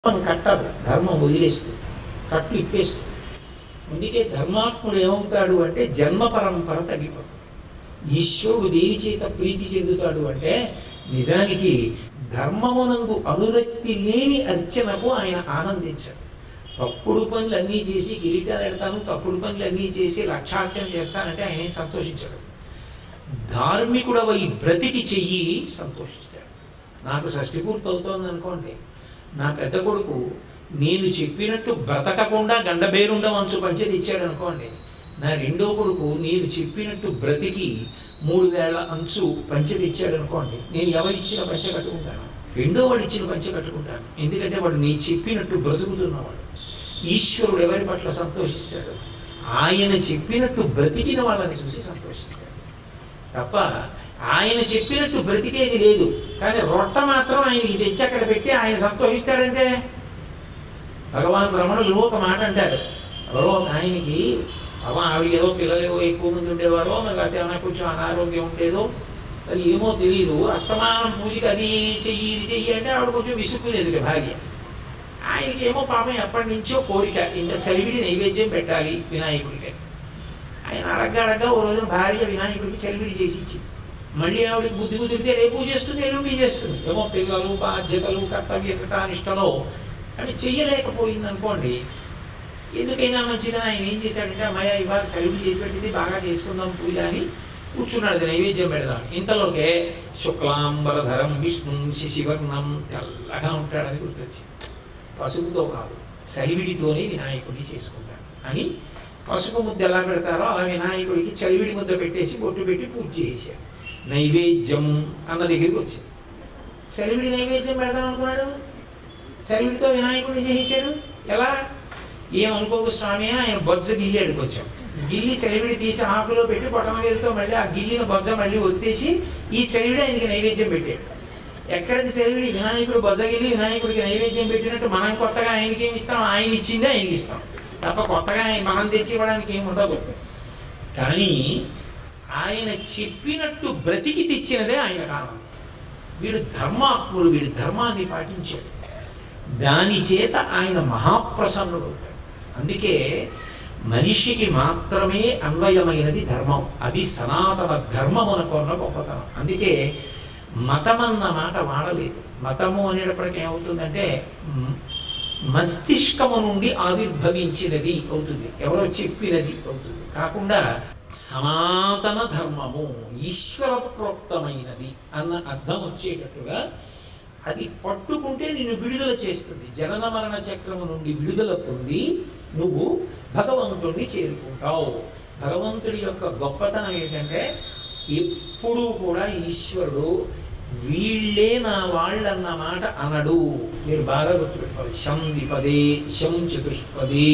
ధర్మం కట్టదు ధర్మం వదిలేస్తుంది కట్లు ఇప్పేస్తుంది అందుకే ధర్మాత్ముడు ఏమవుతాడు అంటే జన్మ పరంపర తగ్గిపోతుంది ఈశ్వరుడు దేని చేత ప్రీతి చెందుతాడు అంటే నిజానికి ధర్మమునందు అనురక్తి లేని అర్చనకు ఆయన ఆనందించాడు తప్పుడు పనులు అన్నీ చేసి కిరీటాలు పెడతాను తప్పుడు పనులు అన్నీ చేసి లక్షార్చన చేస్తానంటే ఆయన ఏం సంతోషించాడు ధార్మికుడవై బ్రతికి చెయ్యి సంతోషిస్తాడు నాకు షష్ఠి పూర్తి అవుతోంది అనుకోండి నా పెద్ద కొడుకు నేను చెప్పినట్టు బ్రతకకుండా గండబేరుండ మంచు పంచె తెచ్చాడు అనుకోండి నా రెండో కొడుకు నేను చెప్పినట్టు బ్రతికి మూడు వేల అంచు పంచె తెచ్చాడు అనుకోండి నేను ఎవరిచ్చిన పంచె కట్టుకుంటాను రెండో వాడు ఇచ్చిన పంచె కట్టుకుంటాను ఎందుకంటే వాడు నేను చెప్పినట్టు బ్రతుకుతున్నవాడు ఈశ్వరుడు ఎవరి పట్ల సంతోషిస్తాడు ఆయన చెప్పినట్టు బ్రతికిన వాళ్ళని చూసి సంతోషిస్తాడు తప్ప ఆయన చెప్పినట్టు బ్రతికేది లేదు కానీ రొట్ట మాత్రం ఆయనకి తెచ్చి అక్కడ పెట్టి ఆయన సంతోషిస్తాడంటే భగవాన్ రమణులు ఒక మాట అంటారు ఎవరో ఒక ఆయనకి అవ ఆవిడ ఏదో పిల్లలు ఏవో ఎక్కువ మంది ఉండేవారో మరి లేకపోతే ఏమైనా కొంచెం అనారోగ్యం ఉండేదో మరి ఏమో తెలియదు అస్తమానం పూజకి అది చెయ్యి ఇది చెయ్యి అంటే ఆవిడ కొంచెం విసుక్కులేదు భార్య ఆయనకి ఏమో పాపం ఎప్పటి నుంచో కోరిక ఇంత చలివిడి నైవేద్యం పెట్టాలి వినాయకుడికి ఆయన అడగ్గా అడగ్గా ఓ రోజున భార్య వినాయకుడికి చలివిడి చేసి ఇచ్చింది మళ్ళీ ఆవిడకి బుద్ధి కుదిరితే రేపు చేస్తుంది ఎల్లుండి చేస్తుంది ఏమో పిల్లలు బాధ్యతలు కర్తవ్యత నిష్టలో అని చెయ్యలేకపోయింది అనుకోండి ఎందుకైనా మంచిదని ఆయన ఏం చేశాడంటే అమ్మాయి ఇవాళ చలివిడి చేసి పెట్టింది బాగా చేసుకుందాం పూజ అని కూర్చున్నాడు అది నైవేద్యం పెడదాం ఇంతలోకే శుక్లాంబరధరం విష్ణు శశివర్ణం తెల్లగా ఉంటాడని గుర్తొచ్చింది పసుపుతో కాదు చలివిడితోనే వినాయకుడిని చేసుకుంటాడు అని పసుపు ముద్ద ఎలా పెడతారో అలా వినాయకుడికి చలివిడి ముద్ద పెట్టేసి బొట్టు పెట్టి పూజ చేశాడు నైవేద్యం అన్న దగ్గరికి వచ్చింది చలివిడి నైవేద్యం పెడదాం అనుకున్నాడు చలివిడితో వినాయకుడిని చేసేసాడు ఎలా ఏమనుకోకు స్వామి ఆయన బొజ్జ గిల్లాడు కొంచెం గిల్లి చలివిడి తీసి ఆకులో పెట్టి పొటమ వేలుతో మళ్ళీ ఆ గిల్లిన బొజ్జ మళ్ళీ ఒత్తేసి ఈ చలివిడి ఆయనకి నైవేద్యం పెట్టాడు ఎక్కడిది చలివిడి వినాయకుడు బొజ్జ గిల్లి వినాయకుడికి నైవేద్యం పెట్టినట్టు మనం కొత్తగా ఆయనకి ఏమి ఇస్తాం ఆయన ఇచ్చిందే ఆయనకి ఇస్తాం తప్ప కొత్తగా ఆయన మనం తెచ్చి ఇవ్వడానికి ఏమి ఉండదు కానీ ఆయన చెప్పినట్టు బ్రతికి తెచ్చినదే ఆయన కారణం వీడు ధర్మాత్ముడు వీడు ధర్మాన్ని పాటించాడు దాని చేత ఆయన మహాప్రసన్నుడు అవుతాడు అందుకే మనిషికి మాత్రమే అన్వయమైనది ధర్మం అది సనాతన ధర్మమునకు ఉన్న గొప్పతనం అందుకే మతం అన్న మాట వాడలేదు మతము అనేటప్పటికీ ఏమవుతుందంటే మ్, మస్తిష్కము నుండి ఆవిర్భవించినది అవుతుంది ఎవరో చెప్పినది అవుతుంది కాకుండా సనాతన ధర్మము ఈశ్వర ప్రోక్తమైనది అన్న అర్థం వచ్చేటట్టుగా అది పట్టుకుంటే నిన్ను విడుదల చేస్తుంది జనన మరణ చక్రము నుండి విడుదల పొంది నువ్వు భగవంతుణ్ణి చేరుకుంటావు భగవంతుడి యొక్క గొప్పతనం ఏంటంటే ఎప్పుడూ కూడా ఈశ్వరుడు వీళ్ళే నా వాళ్ళన్న మాట అనడు మీరు బాగా గుర్తుపెట్టుకోవాలి శం విపదే శం చతుష్పదే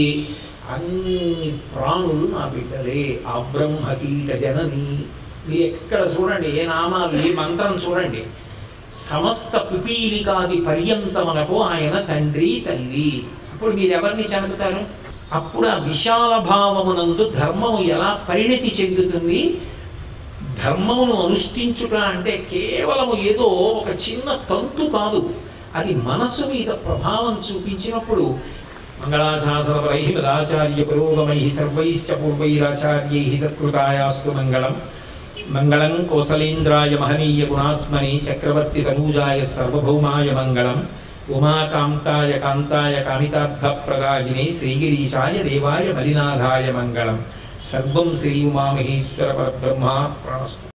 అన్ని ప్రాణులు నా బిడ్డలే ఆ బ్రహ్మకీట జనని మీరు ఎక్కడ చూడండి ఏ నామాలు ఏ మంత్రం చూడండి సమస్త పిపీలికాది పర్యంతమునకు ఆయన తండ్రి తల్లి అప్పుడు మీరు ఎవరిని చదువుతారు అప్పుడు ఆ విశాల భావమునందు ధర్మము ఎలా పరిణతి చెందుతుంది ధర్మమును అనుష్ఠించుట అంటే కేవలము ఏదో ఒక చిన్న తంతు కాదు అది మనసు మీద ప్రభావం చూపించినప్పుడు మంగళాశాసనపరై మదాచార్య పురోగమై సర్వైశ్చ పూర్వైరాచార్యై సత్కృతాయాస్తు మంగళం మంగళం కోసలేంద్రాయ మహనీయ గుణాత్మని చక్రవర్తి తనూజాయ సర్వభౌమాయ మంగళం ఉమాకాంతాయ కాంతాయ కామితార్థప్రదాయిని శ్రీగిరీశాయ దేవాయ మలినాథాయ మంగళం సర్వం శ్రీ ఉమామహేశ్వర పరబ్రహ్మ ప్రణస్తు